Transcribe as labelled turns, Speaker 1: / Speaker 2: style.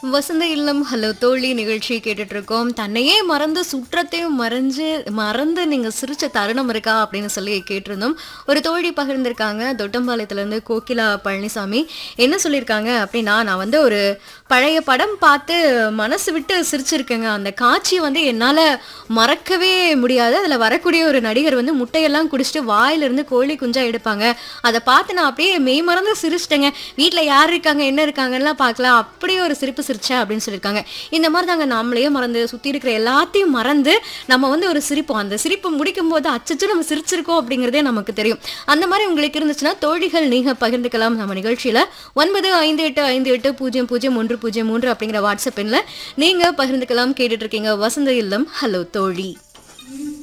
Speaker 1: வசந்த இல்லம் ஹலோ தோழி நிகழ்ச்சி கேட்டுட்டு இருக்கோம் தன்னையே மறந்து சுற்றத்தையும் மறைஞ்சு மறந்து நீங்க சிரிச்ச தருணம் இருக்கா அப்படின்னு சொல்லி கேட்டிருந்தோம் ஒரு தோழி பகிர்ந்திருக்காங்க தொட்டம்பாளையத்துல இருந்து கோகிலா பழனிசாமி என்ன சொல்லியிருக்காங்க அப்படின்னா நான் வந்து ஒரு பழைய படம் பார்த்து மனசு விட்டு சிரிச்சிருக்கேங்க அந்த காட்சி வந்து என்னால மறக்கவே முடியாது அதுல வரக்கூடிய ஒரு நடிகர் வந்து முட்டையெல்லாம் குடிச்சிட்டு வாயில இருந்து கோழி குஞ்சா எடுப்பாங்க அதை பார்த்து நான் அப்படியே மெய் மறந்து சிரிச்சிட்டேங்க வீட்ல யார் இருக்காங்க என்ன இருக்காங்கலாம் பார்க்கலாம் அப்படியே ஒரு சிரிப்பு சிரிச்சேன் அப்படின்னு சொல்லியிருக்காங்க இந்த மாதிரி தாங்க நம்மளையே மறந்து சுத்தி இருக்கிற எல்லாத்தையும் மறந்து நம்ம வந்து ஒரு சிரிப்போம் அந்த சிரிப்பு முடிக்கும் போது அச்சச்சு நம்ம சிரிச்சிருக்கோம் அப்படிங்கிறதே நமக்கு தெரியும் அந்த மாதிரி உங்களுக்கு இருந்துச்சுன்னா தோழிகள் நீங்க பகிர்ந்துக்கலாம் நம்ம நிகழ்ச்சியில ஒன்பது ஐந்து எட்டு ஐந்து எட்டு பூஜ்ஜியம் பூஜ்ஜியம் ஒன்று பூஜ்ஜியம் மூன்று அப்படிங்கிற வாட்ஸ்அப் எண்ணில் நீங்க பகிர்ந்துக்கலாம் கேட்டுட்டு இருக்கீங்க வசந்த இல்லம் ஹலோ தோழி